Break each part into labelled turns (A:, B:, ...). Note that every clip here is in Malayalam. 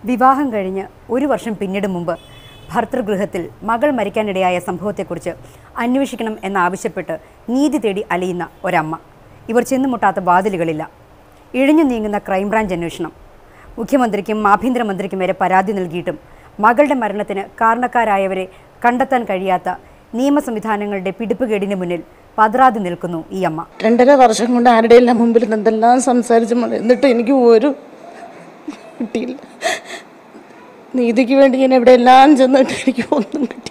A: വിവാഹം കഴിഞ്ഞ് ഒരു വർഷം പിന്നിടും മുമ്പ് ഭർതൃഗൃഹത്തിൽ മകൾ മരിക്കാനിടയായ സംഭവത്തെക്കുറിച്ച് അന്വേഷിക്കണം എന്നാവശ്യപ്പെട്ട് നീതി തേടി അലയുന്ന ഒരമ്മ ഇവർ ചെന്നുമുട്ടാത്ത വാതിലുകളില്ല ഇഴഞ്ഞു നീങ്ങുന്ന ക്രൈംബ്രാഞ്ച് അന്വേഷണം മുഖ്യമന്ത്രിക്കും ആഭ്യന്തരമന്ത്രിക്കും വരെ പരാതി നൽകിയിട്ടും മകളുടെ മരണത്തിന് കാരണക്കാരായവരെ കണ്ടെത്താൻ കഴിയാത്ത നിയമ സംവിധാനങ്ങളുടെ പിടിപ്പുകേടിന് മുന്നിൽ പതറാതെ നിൽക്കുന്നു ഈ അമ്മ
B: രണ്ടര വർഷം കൊണ്ട് ആരുടെയെല്ലാം മുമ്പിൽ നിന്ന് എന്തെല്ലാം സംസാരിച്ച് മ- എന്നിട്ട് എനിക്ക് ഒരു കിട്ടിയില്ല നീതിക്ക് വേണ്ടി ഞാൻ എവിടെയെല്ലാം ചെന്നിട്ട് എനിക്ക് ഒന്നും കിട്ടിയില്ല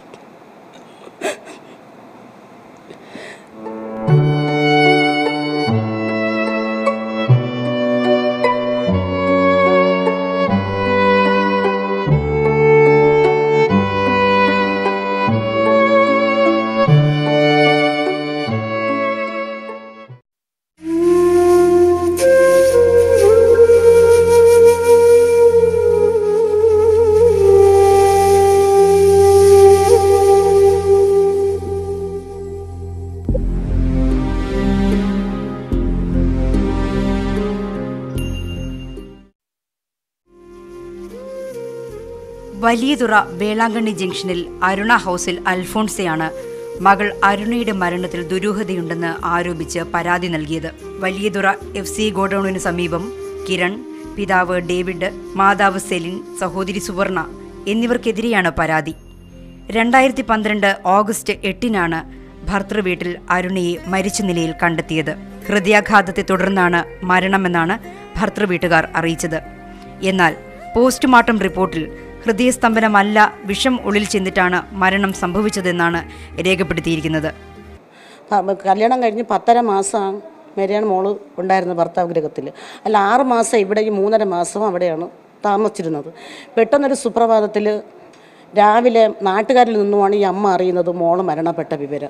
A: വലിയതുറ വേളാങ്കണ്ണി ജംഗ്ഷനിൽ അരുണ ഹൗസിൽ അൽഫോൺസയാണ് മകൾ അരുണയുടെ മരണത്തിൽ ദുരൂഹതയുണ്ടെന്ന് ആരോപിച്ച് പരാതി നൽകിയത് വലിയതുറ എഫ് സി ഗോഡൌണിന് സമീപം കിരൺ പിതാവ് ഡേവിഡ് മാതാവ് സെലിൻ സഹോദരി സുവർണ എന്നിവർക്കെതിരെയാണ് പരാതി രണ്ടായിരത്തി പന്ത്രണ്ട് ഓഗസ്റ്റ് എട്ടിനാണ് ഭർതൃവീട്ടിൽ അരുണയെ മരിച്ച നിലയിൽ കണ്ടെത്തിയത് ഹൃദയാഘാതത്തെ തുടർന്നാണ് മരണമെന്നാണ് ഭർതൃവീട്ടുകാർ അറിയിച്ചത് എന്നാൽ പോസ്റ്റ്മോർട്ടം റിപ്പോർട്ടിൽ ഹൃദയസ്തംഭനമല്ല വിഷം ഉള്ളിൽ ചെന്നിട്ടാണ് മരണം സംഭവിച്ചതെന്നാണ് രേഖപ്പെടുത്തിയിരിക്കുന്നത്
B: പ- കല്യാണം കഴിഞ്ഞ് പത്തര മാസം വരെയാണ് മോള് ഉണ്ടായിരുന്നത് ഭർത്താവ് ഗൃഹത്തിൽ അല്ല ആറ് മാസം ഇവിടെ ഈ മൂന്നര മാസം അവിടെയാണ് താമസിച്ചിരുന്നത് പെട്ടെന്നൊരു സുപ്രഭാതത്തിൽ രാവിലെ നാട്ടുകാരിൽ നിന്നുമാണ് ഈ അമ്മ അറിയുന്നത് മോള് മരണപ്പെട്ട വിവരം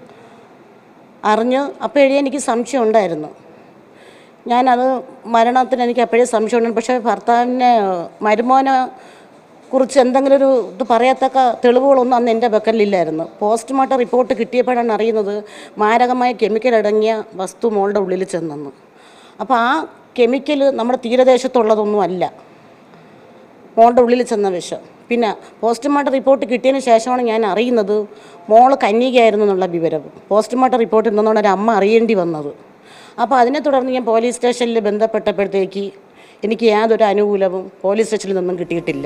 B: അറിഞ്ഞ് അപ്പോഴേ എനിക്ക് സംശയം ഉണ്ടായിരുന്നു ഞാനത് മരണത്തിന് എനിക്ക് അപ്പോഴേ സംശയമുണ്ട് പക്ഷേ ഭർത്താവിനെ മരുമോനെ കുറിച്ച് എന്തെങ്കിലും ഒരു ഇത് പറയത്തക്ക തെളിവുകളൊന്നും അന്ന് എൻ്റെ പക്കലില്ലായിരുന്നു പോസ്റ്റ്മോർട്ടം റിപ്പോർട്ട് കിട്ടിയപ്പോഴാണ് അറിയുന്നത് മാരകമായ കെമിക്കൽ അടങ്ങിയ വസ്തു മോളുടെ ഉള്ളിൽ ചെന്നെന്ന് അപ്പോൾ ആ കെമിക്കൽ നമ്മുടെ തീരദേശത്തുള്ളതൊന്നും അല്ല മോളുടെ ഉള്ളിൽ ചെന്ന വിഷം പിന്നെ പോസ്റ്റ്മോർട്ടം റിപ്പോർട്ട് കിട്ടിയതിന് ശേഷമാണ് ഞാൻ അറിയുന്നത് മോള് കന്യകയായിരുന്നു എന്നുള്ള വിവരം പോസ്റ്റ്മോർട്ടം റിപ്പോർട്ട് ഉണ്ടെന്നാണ് ഒരു അമ്മ അറിയേണ്ടി വന്നത് അപ്പോൾ അതിനെ തുടർന്ന് ഞാൻ പോലീസ് സ്റ്റേഷനിൽ ബന്ധപ്പെട്ടപ്പോഴത്തേക്ക് എനിക്ക് യാതൊരു അനുകൂലവും പോലീസ് സ്റ്റേഷനിൽ നിന്നും കിട്ടിയിട്ടില്ല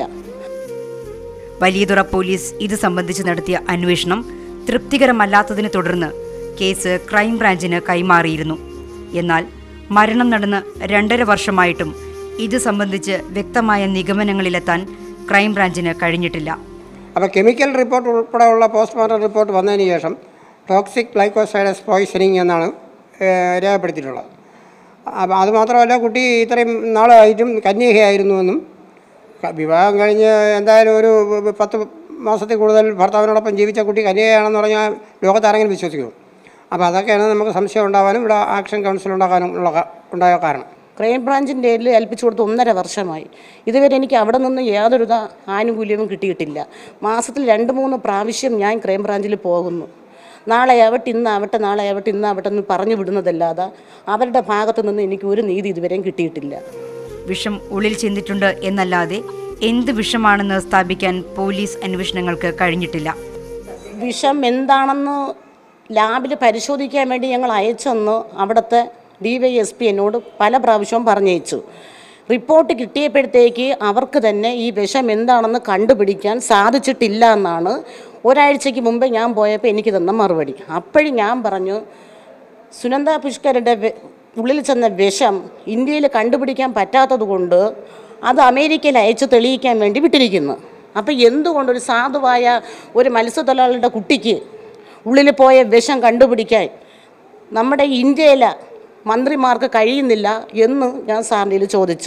A: വലിയതുറ പോലീസ് ഇത് സംബന്ധിച്ച് നടത്തിയ അന്വേഷണം തൃപ്തികരമല്ലാത്തതിനെ തുടർന്ന് കേസ് ക്രൈംബ്രാഞ്ചിന് കൈമാറിയിരുന്നു എന്നാൽ മരണം നടന്ന് രണ്ടര വർഷമായിട്ടും ഇത് സംബന്ധിച്ച് വ്യക്തമായ നിഗമനങ്ങളിലെത്താൻ ക്രൈംബ്രാഞ്ചിന് കഴിഞ്ഞിട്ടില്ല
C: അപ്പോൾ കെമിക്കൽ റിപ്പോർട്ട് ഉൾപ്പെടെയുള്ള പോസ്റ്റ്മോർട്ടം റിപ്പോർട്ട് വന്നതിന് ശേഷം ടോക്സിക് ഗ്ലൈക്കോസൈഡസ് പോയിസണിങ് എന്നാണ് ഏഹ്, രേഖപ്പെടുത്തിയിട്ടുള്ളത് അപ്പോൾ അതുമാത്രമല്ല കുട്ടി ഇത്രയും നാളായിട്ടും കന്യകയായിരുന്നുവെന്നും ക- വിവാഹം കഴിഞ്ഞ് എന്തായാലും ഒരു പത്ത് മാസത്തിൽ കൂടുതൽ ഭർത്താവിനോടൊപ്പം ജീവിച്ച കുട്ടി കന്യകയാണെന്ന് പറഞ്ഞാൽ ലോകത്താരെങ്കിലും വിശ്വസിക്കുമോ അപ്പോൾ അതൊക്കെയാണ് നമുക്ക് സംശയം ഉണ്ടാകാനും ഇവിടെ ആക്ഷൻ കൗൺസിൽ ഉണ്ടാകാനും ഉള്ള ക- ഉണ്ടായ കാരണം
B: ക്രൈംബ്രാഞ്ചിൻ്റെ കയ്യിൽ ഏൽപ്പിച്ചു കൊടുത്ത് ഒന്നര വർഷമായി ഇതുവരെ എനിക്ക് അവിടെ നിന്ന് യാതൊരു വിധ ആനുകൂല്യവും കിട്ടിയിട്ടില്ല മാസത്തിൽ രണ്ട് മൂന്ന് പ്രാവശ്യം ഞാൻ ക്രൈംബ്രാഞ്ചിൽ പോകുന്നു നാളെ ആവട്ടെ ഇന്നാവട്ടെ നാളെ ആവട്ടെ ഇന്നാവട്ടെ എന്ന് പറഞ്ഞു വിടുന്നതല്ലാതെ അവരുടെ ഭാഗത്തു നിന്ന് എനിക്ക് ഒരു നീതി ഇതുവരെയും കിട്ടിയിട്ടില്ല
A: വിഷം ഉള്ളിൽ ചെന്നിട്ടുണ്ട് എന്നല്ലാതെ എന്ത് വിഷമാണെന്ന് സ്ഥാപിക്കാൻ പോലീസ് അന്വേഷണങ്ങൾക്ക് കഴിഞ്ഞിട്ടില്ല
B: വിഷം എന്താണെന്ന് ലാബിൽ പരിശോധിക്കാൻ വേണ്ടി ഞങ്ങൾ അയച്ചെന്ന് അവിടുത്തെ ഡി വൈ എസ് പി എന്നോട് പല പ്രാവശ്യവും പറഞ്ഞയച്ചു റിപ്പോർട്ട് കിട്ടിയപ്പോഴത്തേക്ക് അവർക്ക് തന്നെ ഈ വിഷം എന്താണെന്ന് കണ്ടുപിടിക്കാൻ സാധിച്ചിട്ടില്ല എന്നാണ് ഒരാഴ്ചയ്ക്ക് മുമ്പ് ഞാൻ പോയപ്പോൾ എനിക്ക് തന്ന മറുപടി അപ്പോഴും ഞാൻ പറഞ്ഞു സുനന്ദ പുഷ്കരുടെ വെ- ഉള്ളിൽ ചെന്ന വിഷം ഇന്ത്യയിൽ കണ്ടുപിടിക്കാൻ പറ്റാത്തത് കൊണ്ട് അത് അമേരിക്കയിൽ അയച്ച് തെളിയിക്കാൻ വേണ്ടി വിട്ടിരിക്കുന്നു അപ്പോൾ എന്തുകൊണ്ടൊരു സാധുവായ ഒരു മത്സ്യത്തൊഴിലാളിയുടെ കുട്ടിക്ക് ഉള്ളിൽ പോയ വിഷം കണ്ടുപിടിക്കാൻ നമ്മുടെ ഇന്ത്യയിലെ മന്ത്രിമാർക്ക് കഴിയുന്നില്ല എന്ന് ഞാൻ സാറിൻ്റെ ചോദിച്ചു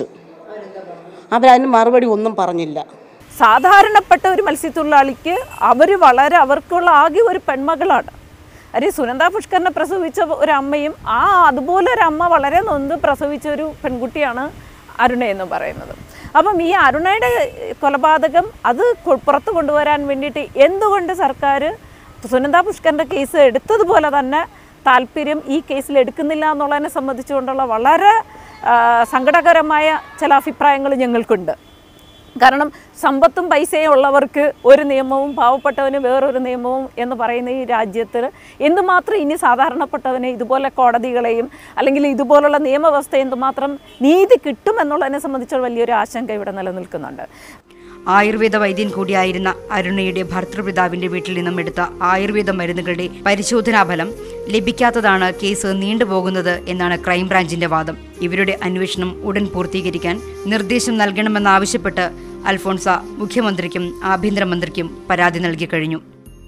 B: അവരതിന് മറുപടി ഒന്നും പറഞ്ഞില്ല
D: സാധാരണപ്പെട്ട ഒരു മത്സ്യത്തൊഴിലാളിക്ക് അവർ വളരെ അവർക്കുള്ള ആകെ ഒരു പെൺമകളാണ് അരി സുനന്ദ പുഷ്കറിനെ പ്രസവിച്ച ഒരു അമ്മയും ആ അതുപോലെ ഒരു അമ്മ വളരെ നൊന്ത് പ്രസവിച്ച ഒരു പെൺകുട്ടിയാണ് അരുണ എന്ന് പറയുന്നത് അപ്പം ഈ അരുണയുടെ കൊലപാതകം അത് കൊ- പുറത്തു കൊണ്ടുവരാൻ വേണ്ടിയിട്ട് എന്തുകൊണ്ട് സർക്കാർ സുനന്ദ പുഷ്കറിൻ്റെ കേസ് എടുത്തതുപോലെ തന്നെ താല്പര്യം ഈ കേസിൽ എടുക്കുന്നില്ല എന്നുള്ളതിനെ സംബന്ധിച്ചുകൊണ്ടുള്ള വളരെ ആ, സങ്കടകരമായ ചില അഭിപ്രായങ്ങൾ ഞങ്ങൾക്കുണ്ട് കാരണം സമ്പത്തും പൈസയും ഉള്ളവർക്ക് ഒരു നിയമവും പാവപ്പെട്ടവന് വേറൊരു നിയമവും എന്ന് പറയുന്ന ഈ രാജ്യത്തിൽ എന്തുമാത്രം ഇനി സാധാരണപ്പെട്ടവന് ഇതുപോലെ കോടതികളെയും അല്ലെങ്കിൽ ഇതുപോലുള്ള നിയമവ്യവസ്ഥ എന്തുമാത്രം നീതി കിട്ടുമെന്നുള്ളതിനെ സംബന്ധിച്ച് വലിയൊരു ആശങ്ക ഇവിടെ നിലനിൽക്കുന്നുണ്ട്
A: ആയുർവേദ വൈദ്യൻ കൂടിയായിരുന്ന അരുണയുടെ ഭർത്തൃപിതാവിന്റെ വീട്ടിൽ നിന്നും എടുത്ത ആയുർവേദ മരുന്നുകളുടെ പരിശോധനാ ഫലം ലഭിക്കാത്തതാണ് കേസ് നീണ്ടുപോകുന്നത് എന്നാണ് ക്രൈംബ്രാഞ്ചിന്റെ വാദം ഇവരുടെ അന്വേഷണം ഉടൻ പൂർത്തീകരിക്കാൻ നിർദ്ദേശം നൽകണമെന്നാവശ്യപ്പെട്ട് അൽഫോൺസ മുഖ്യമന്ത്രിക്കും ആഭ്യന്തരമന്ത്രിക്കും പരാതി നൽകി കഴിഞ്ഞു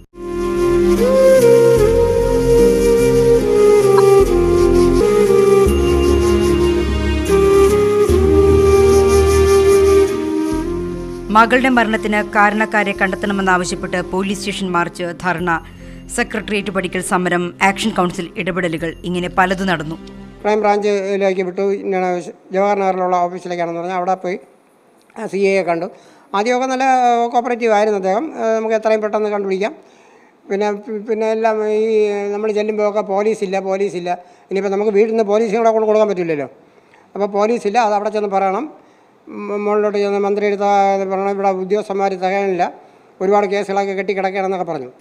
A: മകളുടെ മരണത്തിന് കാരണക്കാരെ കണ്ടെത്തണമെന്നാവശ്യപ്പെട്ട് police station march dharna secretariat പഠിക്കൽ സമരം ആക്ഷൻ കൗൺസിൽ ഇടപെടലുകൾ ഇങ്ങനെ പലതും നടന്നു
C: ക്രൈം ബ്രാഞ്ചിലേക്ക് വിട്ടു ഇങ്ങനെ ജവഹർ നഗറിലുള്ള ഓഫീസിലേക്കാണെന്ന് പറഞ്ഞാൽ അവിടെ പോയി സി എയെ കണ്ടു ആദ്യമൊക്കെ നല്ല കോപ്പറേറ്റീവ് ആയിരുന്നു അദ്ദേഹം ഏഹ് നമുക്ക് എത്രയും പെട്ടെന്ന് കണ്ടുപിടിക്കാം പിന്നെ പിന്നെ എല്ലാം ഈ നമ്മൾ ചെല്ലുമ്പോഴൊക്കെ പോലീസില്ല പോലീസില്ല ഇനിയിപ്പോൾ നമുക്ക് വീട്ടിൽ നിന്ന് പോലീസിനെ കൂടെ കൊണ്ട് കൊടുക്കാൻ പറ്റില്ലല്ലോ അപ്പോൾ പോലീസില്ല അത് അവിടെ ചെന്ന് പറയണം മ- മുകളിലോട്ട് ചെന്ന് മന്ത്രി എടുത്ത പറയണം ഇവിടെ ഉദ്യോഗസ്ഥന്മാർ തികയാനില്ല ഒരുപാട് കേസുകളൊക്കെ കെട്ടിക്കിടക്കുകയാണെന്നൊക്കെ പറഞ്ഞു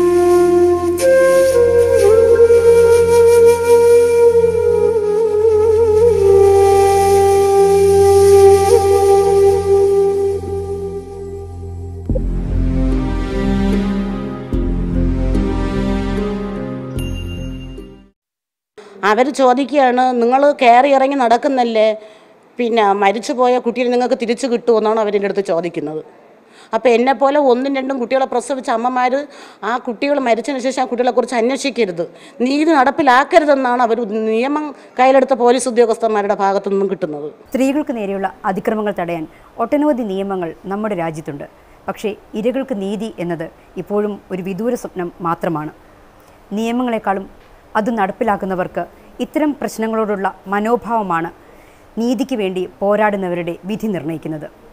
B: അവർ ചോദിക്കുകയാണ് നിങ്ങൾ കയറി ഇറങ്ങി നടക്കുന്നല്ലേ പിന്നെ മരിച്ചു പോയ കുട്ടിയെ നിങ്ങൾക്ക് തിരിച്ചു കിട്ടുമെന്നാണ് അവരുടെ അടുത്ത് ചോദിക്കുന്നത് അപ്പോൾ എന്നെപ്പോലെ ഒന്നും രണ്ടും കുട്ടികളെ പ്രസവിച്ച അമ്മമാർ ആ കുട്ടികൾ മരിച്ചതിന് ശേഷം ആ കുട്ടികളെക്കുറിച്ച് അന്വേഷിക്കരുത് നീതി നടപ്പിലാക്കരുതെന്നാണ് അവർ നിയമം കയ്യിലെടുത്ത പോലീസ് ഉദ്യോഗസ്ഥന്മാരുടെ ഭാഗത്തു നിന്നും കിട്ടുന്നത്
A: സ്ത്രീകൾക്ക് നേരെയുള്ള അതിക്രമങ്ങൾ തടയാൻ ഒട്ടനവധി നിയമങ്ങൾ നമ്മുടെ രാജ്യത്തുണ്ട് പക്ഷേ ഇരകൾക്ക് നീതി എന്നത് ഇപ്പോഴും ഒരു വിദൂര സ്വപ്നം മാത്രമാണ് നിയമങ്ങളെക്കാളും അത് നടപ്പിലാക്കുന്നവർക്ക് ഇത്തരം പ്രശ്നങ്ങളോടുള്ള മനോഭാവമാണ് നീതിക്ക് വേണ്ടി പോരാടുന്നവരുടെ വിധി നിർണ്ണയിക്കുന്നത്